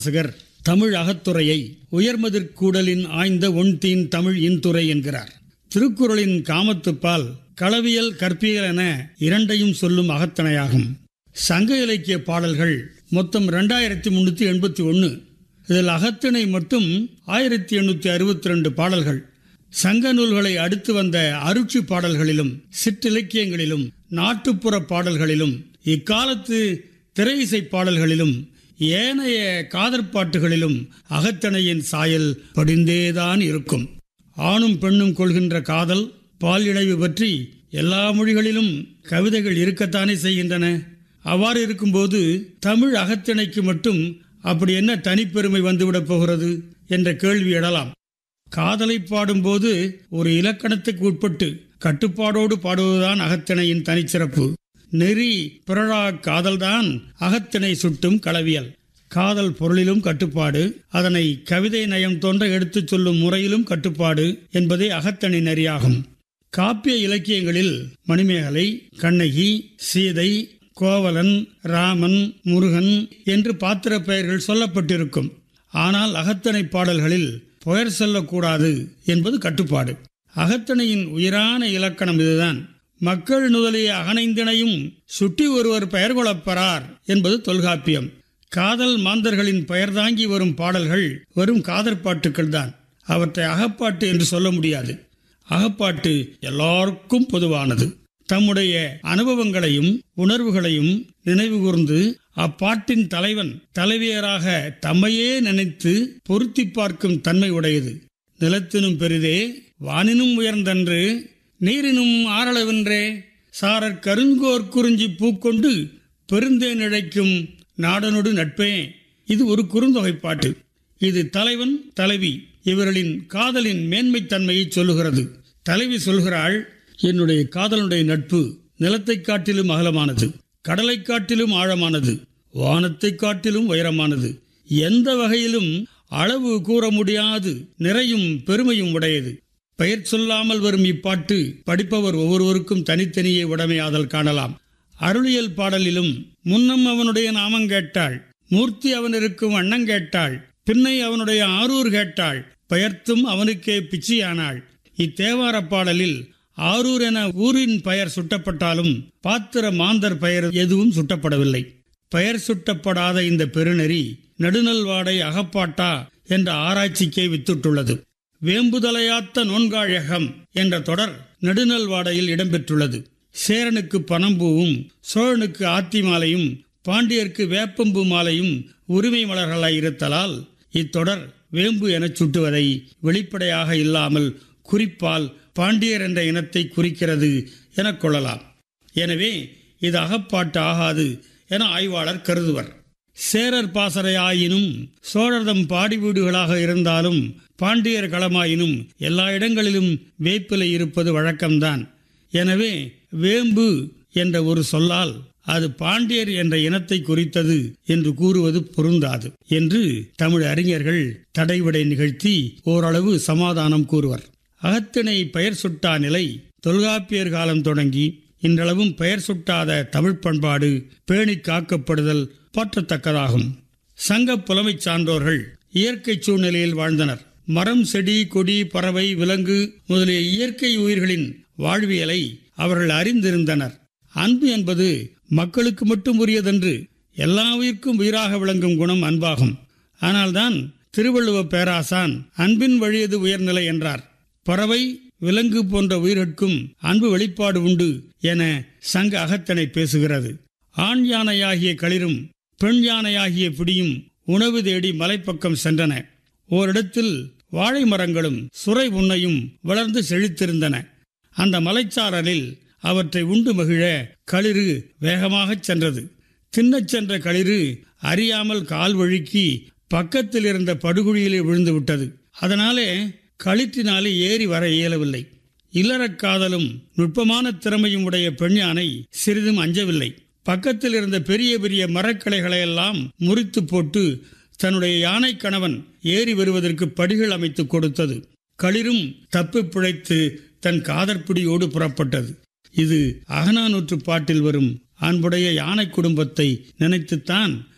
வாசகர் தமிழ் அகத்துறையை உயர்மதிர்கூடலின் ஆய்ந்த ஒன்தீன் தமிழ் இன்துறை என்கிறார் திருக்குறளின் காமத்துப்பால் களவியல் கற்பியல் என இரண்டையும் சொல்லும் அகத்தணையாகும் சங்க இலக்கிய பாடல்கள் மொத்தம் ரெண்டாயிரத்தி முன்னூற்றி எண்பத்தி ஒன்று இதில் அகத்திணை மட்டும் ஆயிரத்தி எண்ணூற்றி அறுபத்தி ரெண்டு பாடல்கள் சங்க நூல்களை அடுத்து வந்த அருட்சி பாடல்களிலும் சிற்றிலக்கியங்களிலும் நாட்டுப்புற பாடல்களிலும் இக்காலத்து திரை இசை பாடல்களிலும் ஏனைய காதற்பாட்டுகளிலும் அகத்தணையின் சாயல் படிந்தேதான் இருக்கும் ஆணும் பெண்ணும் கொள்கின்ற காதல் பால் இணைவு பற்றி எல்லா மொழிகளிலும் கவிதைகள் இருக்கத்தானே செய்கின்றன அவ்வாறு இருக்கும்போது தமிழ் அகத்திணைக்கு மட்டும் அப்படி என்ன தனிப்பெருமை வந்துவிடப் போகிறது என்ற கேள்வி எழலாம் காதலை பாடும்போது ஒரு இலக்கணத்துக்கு உட்பட்டு கட்டுப்பாடோடு பாடுவதுதான் அகத்திணையின் தனிச்சிறப்பு நெறி பிறழா காதல்தான் அகத்திணை சுட்டும் களவியல் காதல் பொருளிலும் கட்டுப்பாடு அதனை கவிதை நயம் தோன்ற எடுத்துச் சொல்லும் முறையிலும் கட்டுப்பாடு என்பதே அகத்தணை நெறியாகும் காப்பிய இலக்கியங்களில் மணிமேகலை கண்ணகி சீதை கோவலன் ராமன் முருகன் என்று பாத்திர பெயர்கள் சொல்லப்பட்டிருக்கும் ஆனால் அகத்தணை பாடல்களில் பெயர் சொல்லக்கூடாது என்பது கட்டுப்பாடு அகத்தணையின் உயிரான இலக்கணம் இதுதான் மக்கள் நுதலிய அகனைந்தினையும் சுட்டி ஒருவர் பெயர் கொள்ளப்பெறார் என்பது தொல்காப்பியம் காதல் மாந்தர்களின் பெயர் தாங்கி வரும் பாடல்கள் வெறும் காதற்பாட்டுக்கள் தான் அவற்றை அகப்பாட்டு என்று சொல்ல முடியாது அகப்பாட்டு எல்லாருக்கும் பொதுவானது தம்முடைய அனுபவங்களையும் உணர்வுகளையும் நினைவு கூர்ந்து அப்பாட்டின் தலைவன் தலைவியராக தம்மையே நினைத்து பொருத்தி பார்க்கும் தன்மை உடையது நிலத்தினும் பெரிதே வானினும் உயர்ந்தன்று நீரினும் ஆரளவென்றே சாரற் கருங்கோர் குறிஞ்சி பூக்கொண்டு பெருந்தேன் இழைக்கும் நாடனொடு நட்பே இது ஒரு குறுந்தொகை பாட்டு இது தலைவன் தலைவி இவர்களின் காதலின் மேன்மைத்தன்மையை சொல்லுகிறது தலைவி சொல்கிறாள் என்னுடைய காதலனுடைய நட்பு நிலத்தை காட்டிலும் அகலமானது கடலை காட்டிலும் ஆழமானது வானத்தை காட்டிலும் உயரமானது எந்த வகையிலும் அளவு கூற முடியாது நிறையும் பெருமையும் உடையது பெயர் சொல்லாமல் வரும் இப்பாட்டு படிப்பவர் ஒவ்வொருவருக்கும் தனித்தனியே உடைமையாதல் காணலாம் அருளியல் பாடலிலும் முன்னம் அவனுடைய நாமம் கேட்டாள் மூர்த்தி அவன் இருக்கும் அண்ணம் கேட்டாள் பின்னை அவனுடைய ஆரூர் கேட்டாள் பெயர்த்தும் அவனுக்கே பிச்சியானாள் இத்தேவார பாடலில் ஆரூர் என ஊரின் பெயர் சுட்டப்பட்டாலும் பாத்திர மாந்தர் பெயர் எதுவும் சுட்டப்படவில்லை பெயர் சுட்டப்படாத இந்த பெருநெறி நெடுநல்வாடை அகப்பாட்டா என்ற ஆராய்ச்சிக்கே வித்துட்டுள்ளது வேம்புதலையாத்த நோன்காழகம் என்ற தொடர் நெடுநல்வாடையில் இடம்பெற்றுள்ளது சேரனுக்கு பனம்பூவும் சோழனுக்கு ஆத்தி மாலையும் பாண்டியர்க்கு வேப்பம்பூ மாலையும் உரிமை மலர்களாய் இருத்தலால் இத்தொடர் வேம்பு எனச் சுட்டுவதை வெளிப்படையாக இல்லாமல் குறிப்பால் பாண்டியர் என்ற இனத்தை குறிக்கிறது எனக் கொள்ளலாம் எனவே இது அகப்பாட்டு ஆகாது என ஆய்வாளர் கருதுவர் சேரர் பாசறை ஆயினும் சோழர்தம் பாடி வீடுகளாக இருந்தாலும் பாண்டியர் களமாயினும் எல்லா இடங்களிலும் வேப்பிலை இருப்பது வழக்கம்தான் எனவே வேம்பு என்ற ஒரு சொல்லால் அது பாண்டியர் என்ற இனத்தை குறித்தது என்று கூறுவது பொருந்தாது என்று தமிழ் அறிஞர்கள் தடைவிடை நிகழ்த்தி ஓரளவு சமாதானம் கூறுவர் அகத்திணை பெயர் சுட்டா நிலை தொல்காப்பியர் காலம் தொடங்கி இன்றளவும் பெயர் சுட்டாத தமிழ் பண்பாடு பேணி காக்கப்படுதல் போற்றத்தக்கதாகும் சங்க புலமைச் சான்றோர்கள் இயற்கை சூழ்நிலையில் வாழ்ந்தனர் மரம் செடி கொடி பறவை விலங்கு முதலிய இயற்கை உயிர்களின் வாழ்வியலை அவர்கள் அறிந்திருந்தனர் அன்பு என்பது மக்களுக்கு மட்டும் உரியதென்று எல்லா உயிர்க்கும் உயிராக விளங்கும் குணம் அன்பாகும் ஆனால்தான் திருவள்ளுவ பேராசான் அன்பின் வழியது உயர்நிலை என்றார் பறவை விலங்கு போன்ற உயிர்கட்கும் அன்பு வெளிப்பாடு உண்டு என சங்க அகத்தனை பேசுகிறது ஆண் யானையாகிய களிரும் பெண் யானையாகிய பிடியும் உணவு தேடி மலைப்பக்கம் சென்றன ஓரிடத்தில் வாழை மரங்களும் சுரை உன்னையும் வளர்ந்து செழித்திருந்தன அந்த மலைச்சாரலில் அவற்றை உண்டு மகிழ களிறு வேகமாகச் சென்றது தின்னச் சென்ற களிறு அறியாமல் கால் வழுக்கி பக்கத்தில் இருந்த படுகுழியிலே விழுந்து விட்டது அதனாலே களிற்றினாலே ஏறி வர இயலவில்லை இல்லறக் காதலும் நுட்பமான திறமையும் உடைய பெண் யானை சிறிதும் அஞ்சவில்லை பக்கத்தில் இருந்த பெரிய பெரிய மரக்கிளைகளையெல்லாம் முறித்து போட்டு தன்னுடைய யானை கணவன் ஏறி வருவதற்கு படிகள் அமைத்து கொடுத்தது களிரும் தப்பி பிழைத்து தன் காதற்பிடியோடு புறப்பட்டது இது அகனானூற்று பாட்டில் வரும் அன்புடைய யானை குடும்பத்தை நினைத்துத்தான்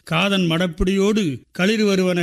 காதன் மடப்பிடியோடு களிர் வருவன